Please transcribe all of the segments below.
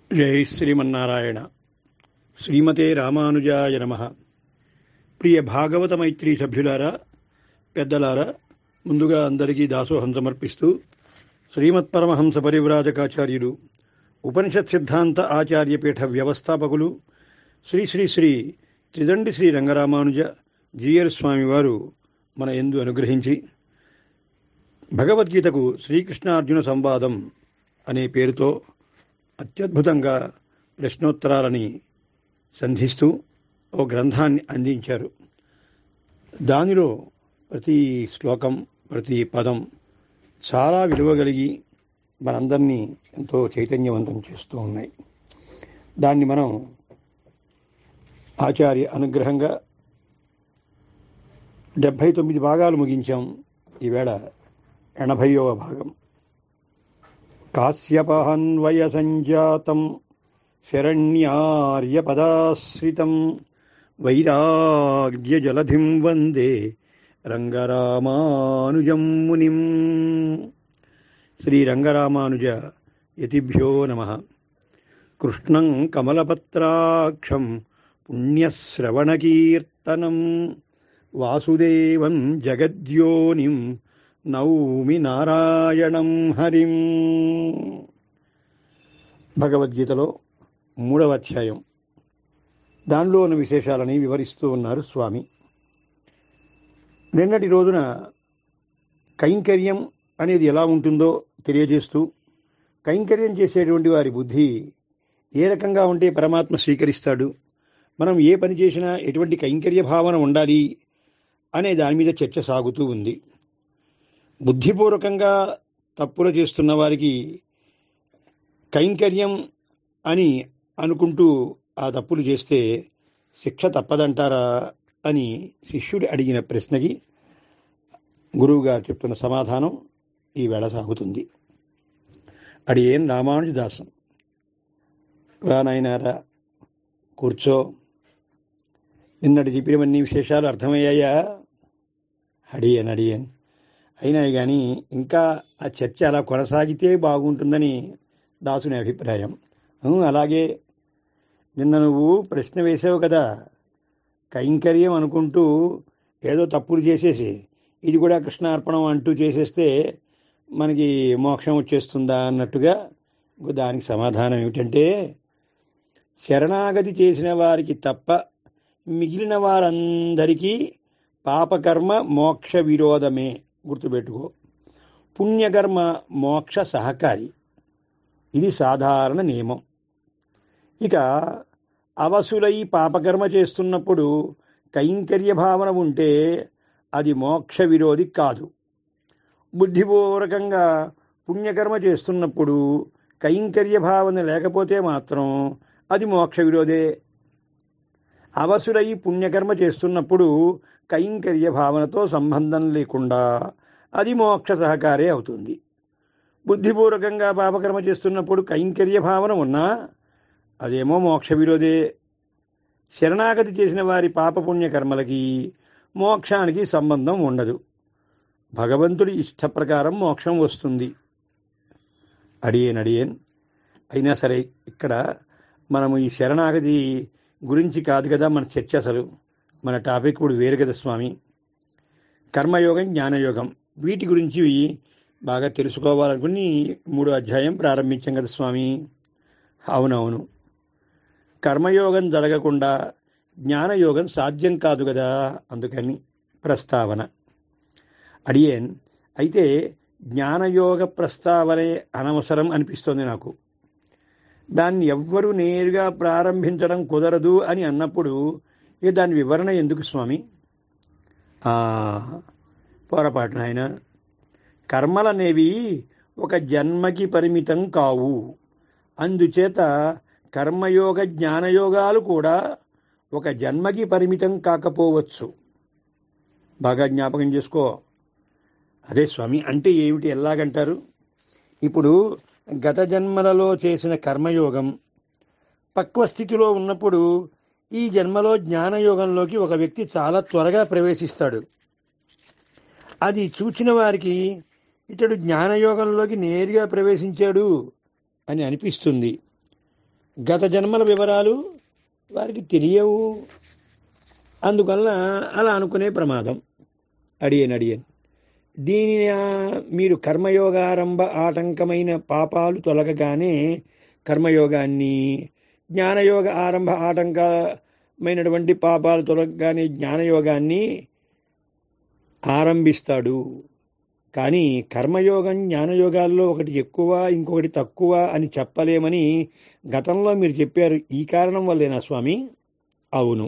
జై శ్రీమన్నారాయణ శ్రీమతే రామానుజాయ నమ ప్రియ భాగవత మైత్రి సభ్యులారా పెద్దలారా ముందుగా అందరికీ దాసోహం సమర్పిస్తూ శ్రీమత్ పరమహంస పరివ్రాజకాచార్యులు ఉపనిషత్ సిద్ధాంత ఆచార్యపీఠ వ్యవస్థాపకులు శ్రీ శ్రీ శ్రీ త్రిదండి శ్రీ రంగరామానుజ జీయర్ స్వామి వారు మన ఎందు అనుగ్రహించి భగవద్గీతకు శ్రీకృష్ణార్జున సంవాదం అనే పేరుతో అత్యద్భుతంగా ప్రశ్నోత్తరాలని సంధిస్తూ ఓ గ్రంథాన్ని అందించారు దానిలో ప్రతి శ్లోకం ప్రతి పదం చాలా విలువ కలిగి మనందరినీ ఎంతో చైతన్యవంతం చేస్తూ ఉన్నాయి దాన్ని మనం ఆచార్య అనుగ్రహంగా డెబ్భై తొమ్మిది భాగాలు ముగించాం ఈవేళ ఎనభైవ భాగం కాశ్యపహన్వయ సంజాతం శరణ్యార్యపదాశ్రితం వైరాగ్యజలధిం వందే రంగరామానుజం మునిం శ్రీరంగరామానుజ యతిభ్యో నమ కృష్ణం కమలపత్రాక్షం పుణ్యశ్రవణకీర్తనం వాసుదేవం జగద్యోనిం నౌమి నారాయణం హరిం భగవద్గీతలో మూడవ అధ్యాయం దానిలో ఉన్న విశేషాలని వివరిస్తూ ఉన్నారు స్వామి నిన్నటి రోజున కైంకర్యం అనేది ఎలా ఉంటుందో తెలియజేస్తూ కైంకర్యం చేసేటువంటి వారి బుద్ధి ఏ రకంగా ఉంటే పరమాత్మ స్వీకరిస్తాడు మనం ఏ పని చేసినా ఎటువంటి కైంకర్య భావన ఉండాలి అనే దాని మీద చర్చ సాగుతూ ఉంది బుద్ధిపూర్వకంగా తప్పులు చేస్తున్న వారికి కైంకర్యం అని అనుకుంటూ ఆ తప్పులు చేస్తే శిక్ష తప్పదంటారా అని శిష్యుడు అడిగిన ప్రశ్నకి గురువుగారు చెప్తున్న సమాధానం ఈ వేళ సాగుతుంది అడిగేం రామానుజదాసం రానాయనారా కూర్చో నిన్నటి చెప్పినవన్నీ విశేషాలు అర్థమయ్యాయా అడియన్ అడియన్ అయినా కానీ ఇంకా ఆ చర్చ అలా కొనసాగితే బాగుంటుందని దాసుని అభిప్రాయం అలాగే నిన్న నువ్వు ప్రశ్న వేసావు కదా కైంకర్యం అనుకుంటూ ఏదో తప్పులు చేసేసి ఇది కూడా కృష్ణార్పణం అంటూ చేసేస్తే మనకి మోక్షం వచ్చేస్తుందా అన్నట్టుగా దానికి సమాధానం ఏమిటంటే శరణాగతి చేసిన వారికి తప్ప మిగిలిన వారందరికీ పాపకర్మ మోక్ష విరోధమే గుర్తుపెట్టుకో పుణ్యకర్మ మోక్ష సహకారి ఇది సాధారణ నియమం ఇక అవసులై పాపకర్మ చేస్తున్నప్పుడు కైంకర్య భావన ఉంటే అది మోక్ష విరోధి కాదు బుద్ధిపూర్వకంగా పుణ్యకర్మ చేస్తున్నప్పుడు కైంకర్య భావన లేకపోతే మాత్రం అది మోక్ష విరోధే అవసులై పుణ్యకర్మ చేస్తున్నప్పుడు కైంకర్య భావనతో సంబంధం లేకుండా అది మోక్ష సహకారే అవుతుంది బుద్ధిపూర్వకంగా పాపకర్మ చేస్తున్నప్పుడు కైంకర్య భావన ఉన్నా అదేమో మోక్ష విరోధే శరణాగతి చేసిన వారి పాపపుణ్య కర్మలకి మోక్షానికి సంబంధం ఉండదు భగవంతుడి ఇష్ట ప్రకారం మోక్షం వస్తుంది అడియన్ అడియన్ అయినా సరే ఇక్కడ మనము ఈ శరణాగతి గురించి కాదు కదా మన చర్చ అసలు మన టాపిక్ ఇప్పుడు వేరు కదా స్వామి కర్మయోగం జ్ఞానయోగం వీటి గురించి బాగా తెలుసుకోవాలనుకుని మూడో అధ్యాయం ప్రారంభించాం కదా స్వామి అవునవును కర్మయోగం జరగకుండా జ్ఞానయోగం సాధ్యం కాదు కదా అందుకని ప్రస్తావన అడియేన్ అయితే జ్ఞానయోగ ప్రస్తావనే అనవసరం అనిపిస్తోంది నాకు దాన్ని ఎవ్వరూ నేరుగా ప్రారంభించడం కుదరదు అని అన్నప్పుడు ఇక దాని వివరణ ఎందుకు స్వామి పొరపాటు నాయన కర్మలనేవి ఒక జన్మకి పరిమితం కావు అందుచేత కర్మయోగ జ్ఞానయోగాలు కూడా ఒక జన్మకి పరిమితం కాకపోవచ్చు బాగా జ్ఞాపకం చేసుకో అదే స్వామి అంటే ఏమిటి ఎలాగంటారు ఇప్పుడు గత జన్మలలో చేసిన కర్మయోగం పక్వ స్థితిలో ఉన్నప్పుడు ఈ జన్మలో జ్ఞానయోగంలోకి ఒక వ్యక్తి చాలా త్వరగా ప్రవేశిస్తాడు అది చూచిన వారికి ఇతడు జ్ఞానయోగంలోకి నేరుగా ప్రవేశించాడు అని అనిపిస్తుంది గత జన్మల వివరాలు వారికి తెలియవు అందువల్ల అలా అనుకునే ప్రమాదం అడియన్ అడియన్ దీనిని ఆ, మీరు కర్మయోగారంభ ఆటంకమైన పాపాలు తొలగగానే కర్మయోగాన్ని జ్ఞానయోగ ఆరంభ ఆటంకమైనటువంటి పాపాలు తొలగగానే జ్ఞానయోగాన్ని ఆరంభిస్తాడు కానీ కర్మయోగం జ్ఞానయోగాల్లో ఒకటి ఎక్కువ ఇంకొకటి తక్కువ అని చెప్పలేమని గతంలో మీరు చెప్పారు ఈ కారణం వల్లేనా స్వామి అవును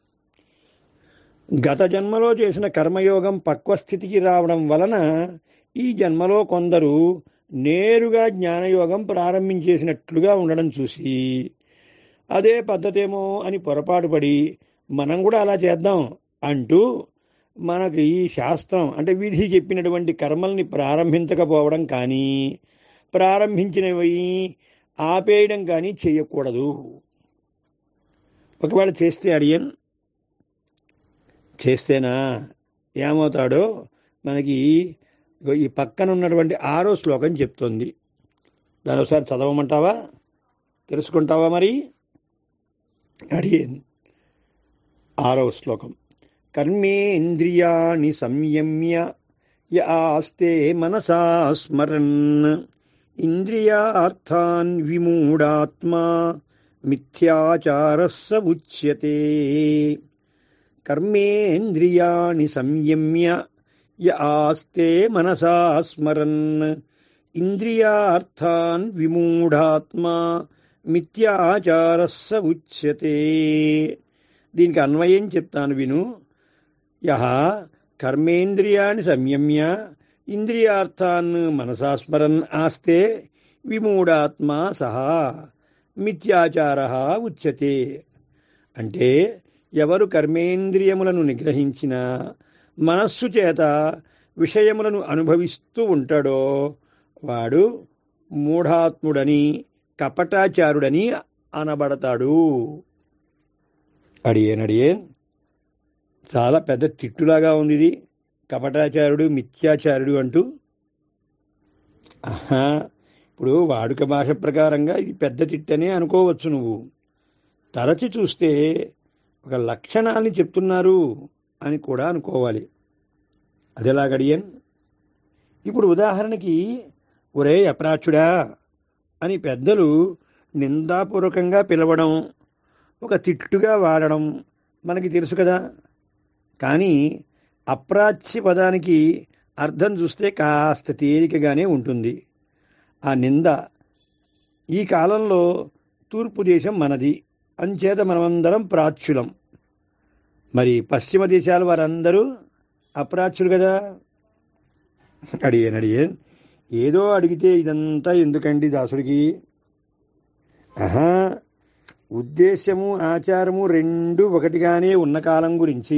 గత జన్మలో చేసిన కర్మయోగం పక్వస్థితికి రావడం వలన ఈ జన్మలో కొందరు నేరుగా జ్ఞానయోగం ప్రారంభించేసినట్లుగా ఉండడం చూసి అదే పద్ధతేమో అని పొరపాటు పడి మనం కూడా అలా చేద్దాం అంటూ మనకి ఈ శాస్త్రం అంటే విధి చెప్పినటువంటి కర్మల్ని ప్రారంభించకపోవడం కానీ ప్రారంభించినవి ఆపేయడం కానీ చేయకూడదు ఒకవేళ చేస్తే అడియన్ చేస్తేనా ఏమవుతాడో మనకి ఇగో ఈ పక్కన ఉన్నటువంటి ఆరో శ్లోకం చెప్తుంది దాని ఒకసారి చదవమంటావా తెలుసుకుంటావా మరి అడియన్ ఆరవ శ్లోకం కర్మేంద్రియాణి సంయమ్య య ఆస్తే మనసా స్మరన్ ఇంద్రియార్థాన్ విమూఢాత్మా మిథ్యాచారస్ స ఉచ్యతే కర్మేంద్రియాణి సంయమ్య య ఆస్తే మనసా స్మరన్ ఇంద్రియార్థాన్ విమూఢాత్మా మిథ్యాచారస్ స ఉచ్యతే దీనికి అన్వయం చెప్తాను విను యహ కర్మేంద్రియాన్ని సంయమ్య ఇంద్రియార్థాన్ మనసా స్మరన్ ఆస్తే విమూఢాత్మా సహా మిథ్యాచార ఉచ్యతే అంటే ఎవరు కర్మేంద్రియములను నిగ్రహించిన మనస్సు చేత విషయములను అనుభవిస్తూ ఉంటాడో వాడు మూఢాత్ముడని కపటాచారుడని అనబడతాడు అడియేన్ అడియేన్ చాలా పెద్ద తిట్టులాగా ఉంది ఇది కపటాచారుడు మిథ్యాచారుడు అంటూ ఆహా ఇప్పుడు వాడుక భాష ప్రకారంగా ఇది పెద్ద తిట్టనే అనుకోవచ్చు నువ్వు తరచి చూస్తే ఒక లక్షణాన్ని చెప్తున్నారు అని కూడా అనుకోవాలి అదెలాగడియన్ ఇప్పుడు ఉదాహరణకి ఒరే అప్రాచుడా అని పెద్దలు నిందాపూర్వకంగా పిలవడం ఒక తిట్టుగా వాడడం మనకి తెలుసు కదా కానీ అప్రాచ్య పదానికి అర్థం చూస్తే కాస్త తేలికగానే ఉంటుంది ఆ నింద ఈ కాలంలో తూర్పు దేశం మనది అంచేత మనమందరం ప్రాచ్యులం మరి పశ్చిమ దేశాల వారందరూ అప్రాచ్యులు కదా అడిగాను అడిగాను ఏదో అడిగితే ఇదంతా ఎందుకండి దాసుడికి ఆహా ఉద్దేశము ఆచారము రెండు ఒకటిగానే ఉన్న కాలం గురించి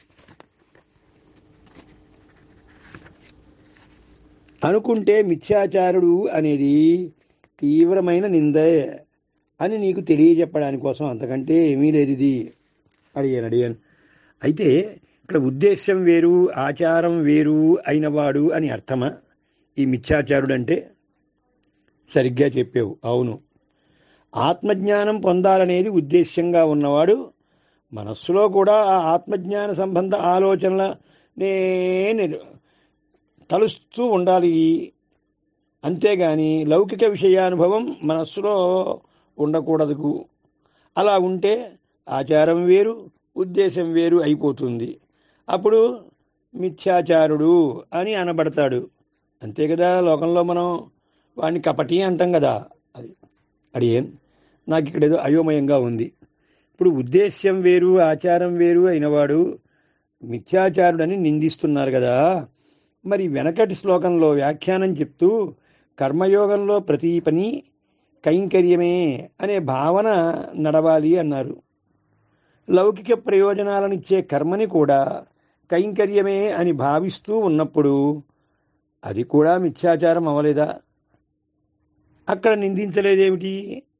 అనుకుంటే మిథ్యాచారుడు అనేది తీవ్రమైన నిందే అని నీకు తెలియజెప్పడానికి కోసం అంతకంటే ఏమీ లేదు ఇది అడిగాను అడిగాను అయితే ఇక్కడ ఉద్దేశ్యం వేరు ఆచారం వేరు అయినవాడు అని అర్థమా ఈ మిథ్యాచారుడు అంటే సరిగ్గా చెప్పావు అవును ఆత్మజ్ఞానం పొందాలనేది ఉద్దేశ్యంగా ఉన్నవాడు మనస్సులో కూడా ఆ ఆత్మజ్ఞాన సంబంధ ఆలోచనలనే నిర్- తలుస్తూ ఉండాలి అంతేగాని లౌకిక విషయానుభవం మనస్సులో ఉండకూడదు అలా ఉంటే ఆచారం వేరు ఉద్దేశం వేరు అయిపోతుంది అప్పుడు మిథ్యాచారుడు అని అనబడతాడు అంతే కదా లోకంలో మనం వాడిని కపటి అంటాం కదా అది అది ఏం నాకు ఇక్కడ ఏదో అయోమయంగా ఉంది ఇప్పుడు ఉద్దేశ్యం వేరు ఆచారం వేరు అయినవాడు మిథ్యాచారుడని నిందిస్తున్నారు కదా మరి వెనకటి శ్లోకంలో వ్యాఖ్యానం చెప్తూ కర్మయోగంలో ప్రతి పని కైంకర్యమే అనే భావన నడవాలి అన్నారు లౌకిక ప్రయోజనాలనిచ్చే కర్మని కూడా కైంకర్యమే అని భావిస్తూ ఉన్నప్పుడు అది కూడా మిథ్యాచారం అవలేదా అక్కడ నిందించలేదేమిటి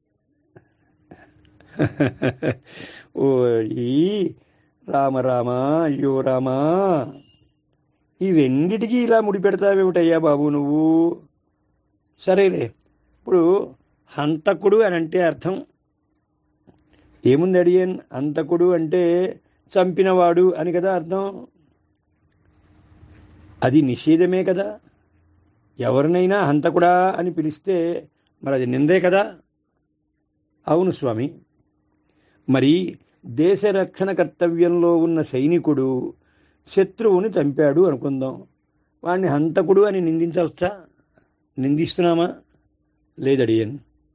ఓ ఈ రామ రామ అయ్యో రామా ఈ రెండిటికి ఇలా ముడిపెడతావేమిటయ్యా బాబు నువ్వు సరేలే ఇప్పుడు హంతకుడు అని అంటే అర్థం ఏముంది అడియన్ అంతకుడు అంటే చంపినవాడు అని కదా అర్థం అది నిషేధమే కదా ఎవరినైనా హంతకుడా అని పిలిస్తే మరి అది నిందే కదా అవును స్వామి మరి దేశ రక్షణ కర్తవ్యంలో ఉన్న సైనికుడు శత్రువుని చంపాడు అనుకుందాం వాడిని హంతకుడు అని నిందించవచ్చా నిందిస్తున్నామా లేదడియన్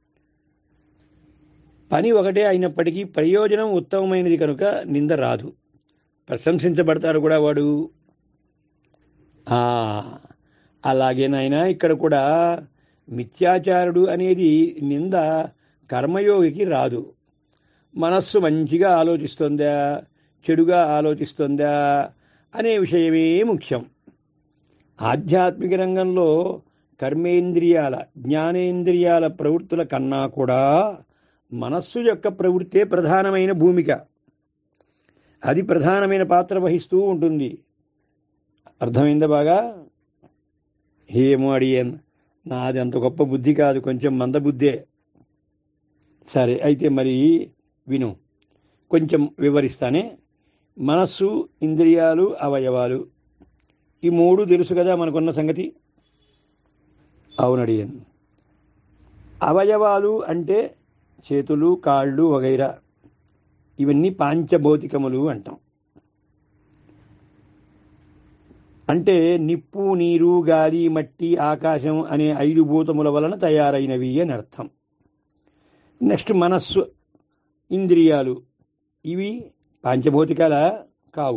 పని ఒకటే అయినప్పటికీ ప్రయోజనం ఉత్తమమైనది కనుక నింద రాదు ప్రశంసించబడతాడు కూడా వాడు ఆ, అలాగే నాయన ఇక్కడ కూడా మిథ్యాచారుడు అనేది నింద కర్మయోగికి రాదు మనస్సు మంచిగా ఆలోచిస్తుందా చెడుగా ఆలోచిస్తుందా అనే విషయమే ముఖ్యం ఆధ్యాత్మిక రంగంలో కర్మేంద్రియాల జ్ఞానేంద్రియాల ప్రవృత్తుల కన్నా కూడా మనస్సు యొక్క ప్రవృత్తే ప్రధానమైన భూమిక అది ప్రధానమైన పాత్ర వహిస్తూ ఉంటుంది అర్థమైందా బాగా ఏమో అడియన్ నాది అంత గొప్ప బుద్ధి కాదు కొంచెం మందబుద్ధే సరే అయితే మరి విను కొంచెం వివరిస్తానే మనస్సు ఇంద్రియాలు అవయవాలు ఈ మూడు తెలుసు కదా మనకున్న సంగతి అవునడియన్ అవయవాలు అంటే చేతులు కాళ్ళు వగైరా ఇవన్నీ పాంచభౌతికములు అంటాం అంటే నిప్పు నీరు గాలి మట్టి ఆకాశం అనే ఐదు భూతముల వలన తయారైనవి అని అర్థం నెక్స్ట్ మనస్సు ఇంద్రియాలు ఇవి పాంచభౌతికాల కావు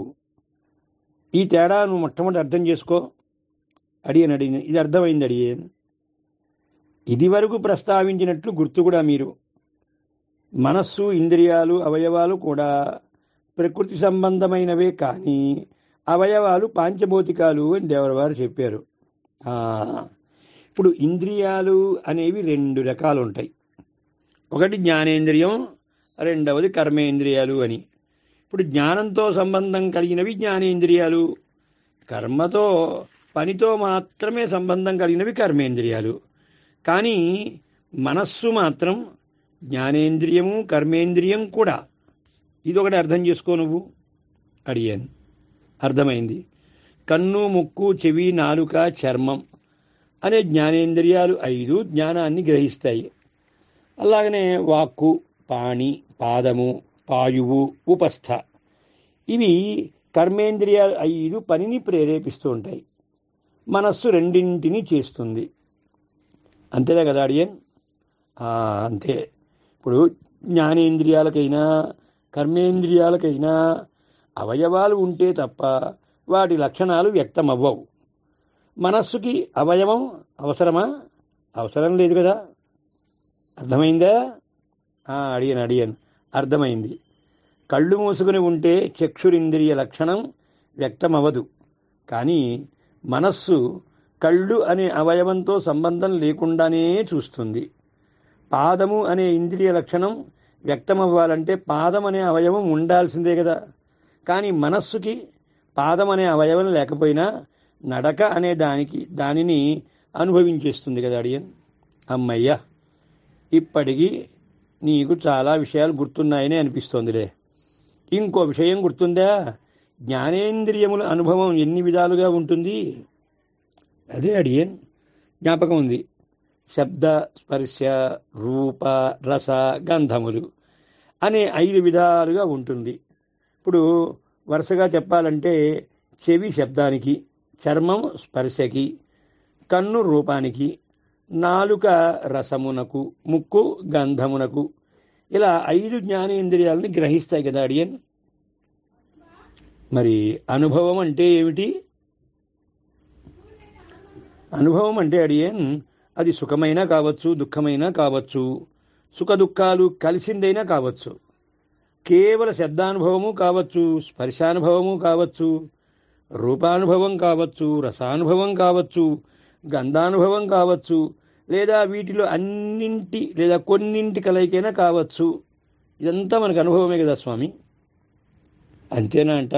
ఈ తేడా నువ్వు మొట్టమొదటి అర్థం చేసుకో అడియన్ అడిగిన ఇది అర్థమైంది అడియన్ ఇది వరకు ప్రస్తావించినట్లు గుర్తు కూడా మీరు మనస్సు ఇంద్రియాలు అవయవాలు కూడా ప్రకృతి సంబంధమైనవే కానీ అవయవాలు పాంచభౌతికాలు అని దేవరవారు చెప్పారు ఆ, ఇప్పుడు ఇంద్రియాలు అనేవి రెండు రకాలు ఉంటాయి ఒకటి జ్ఞానేంద్రియం రెండవది కర్మేంద్రియాలు అని ఇప్పుడు జ్ఞానంతో సంబంధం కలిగినవి జ్ఞానేంద్రియాలు కర్మతో పనితో మాత్రమే సంబంధం కలిగినవి కర్మేంద్రియాలు కానీ మనస్సు మాత్రం జ్ఞానేంద్రియము కర్మేంద్రియం కూడా ఇది ఒకటి అర్థం చేసుకో నువ్వు అడిగాను అర్థమైంది కన్ను ముక్కు చెవి నాలుక చర్మం అనే జ్ఞానేంద్రియాలు ఐదు జ్ఞానాన్ని గ్రహిస్తాయి అలాగనే వాక్కు పాణి పాదము పాయువు ఉపస్థ ఇవి కర్మేంద్రియాలు ఐదు పనిని ప్రేరేపిస్తూ ఉంటాయి మనస్సు రెండింటిని చేస్తుంది అంతేనా కదా అడియన్ ఆ, అంతే ఇప్పుడు జ్ఞానేంద్రియాలకైనా కర్మేంద్రియాలకైనా అవయవాలు ఉంటే తప్ప వాటి లక్షణాలు వ్యక్తమవ్వవు మనస్సుకి అవయవం అవసరమా అవసరం లేదు కదా అర్థమైందా ఆ, అడిగాను అడిగాను అర్థమైంది కళ్ళు మూసుకుని ఉంటే చక్షురింద్రియ లక్షణం వ్యక్తమవ్వదు కానీ మనస్సు కళ్ళు అనే అవయవంతో సంబంధం లేకుండానే చూస్తుంది పాదము అనే ఇంద్రియ లక్షణం వ్యక్తమవ్వాలంటే పాదం అనే అవయవం ఉండాల్సిందే కదా కానీ మనస్సుకి పాదం అనే అవయవం లేకపోయినా నడక అనే దానికి దానిని అనుభవించేస్తుంది కదా అడియన్ అమ్మయ్య ఇప్పటికీ నీకు చాలా విషయాలు గుర్తున్నాయని అనిపిస్తోందిలే ఇంకో విషయం గుర్తుందా జ్ఞానేంద్రియముల అనుభవం ఎన్ని విధాలుగా ఉంటుంది అదే అడియన్ జ్ఞాపకం ఉంది శబ్ద స్పర్శ రూప రస గంధములు అనే ఐదు విధాలుగా ఉంటుంది ఇప్పుడు వరుసగా చెప్పాలంటే చెవి శబ్దానికి చర్మం స్పర్శకి కన్ను రూపానికి నాలుక రసమునకు ముక్కు గంధమునకు ఇలా ఐదు జ్ఞానేంద్రియాలని గ్రహిస్తాయి కదా అడియన్ మరి అనుభవం అంటే ఏమిటి అనుభవం అంటే అడియన్ అది సుఖమైనా కావచ్చు దుఃఖమైనా కావచ్చు సుఖ దుఃఖాలు కలిసిందైనా కావచ్చు కేవల శబ్దానుభవము కావచ్చు స్పర్శానుభవము కావచ్చు రూపానుభవం కావచ్చు రసానుభవం కావచ్చు గంధానుభవం కావచ్చు లేదా వీటిలో అన్నింటి లేదా కొన్నింటి కలయికైనా కావచ్చు ఇదంతా మనకు అనుభవమే కదా స్వామి అంతేనా అంట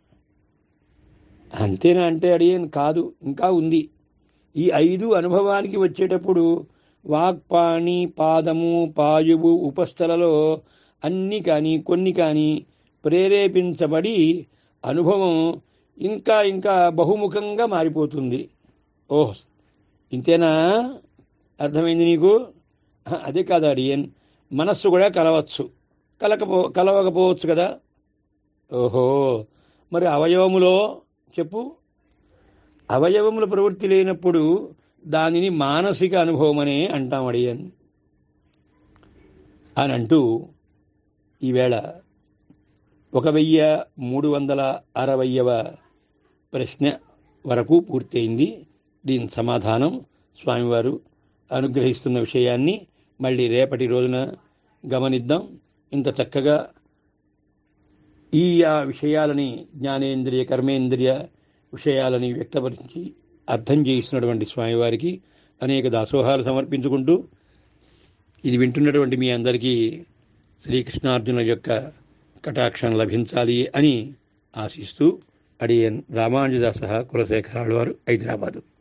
అంతేనా అంటే అడిగాను కాదు ఇంకా ఉంది ఈ ఐదు అనుభవానికి వచ్చేటప్పుడు వాక్పాణి పాదము పాయువు ఉపస్థలలో అన్ని కానీ కొన్ని కానీ ప్రేరేపించబడి అనుభవం ఇంకా ఇంకా బహుముఖంగా మారిపోతుంది ఓహ్ ఇంతేనా అర్థమైంది నీకు హ, అదే కాదు అడియన్ మనస్సు కూడా కలవచ్చు కలకపో కలవకపోవచ్చు కదా ఓహో మరి అవయవములో చెప్పు అవయవముల ప్రవృత్తి లేనప్పుడు దానిని మానసిక అనుభవం అనే అంటాం అడియన్ అని అంటూ ఈవేళ ఒక వెయ్యి మూడు వందల అరవయవ ప్రశ్న వరకు పూర్తయింది దీని సమాధానం స్వామివారు అనుగ్రహిస్తున్న విషయాన్ని మళ్ళీ రేపటి రోజున గమనిద్దాం ఇంత చక్కగా ఈ ఆ విషయాలని జ్ఞానేంద్రియ కర్మేంద్రియ విషయాలని వ్యక్తపరిచి అర్థం చేయిస్తున్నటువంటి స్వామివారికి అనేక దాసోహాలు సమర్పించుకుంటూ ఇది వింటున్నటువంటి మీ అందరికీ శ్రీకృష్ణార్జునుల యొక్క కటాక్షం లభించాలి అని ఆశిస్తూ అడియన్ రామానుజదాస కులశేఖరాలు వారు హైదరాబాదు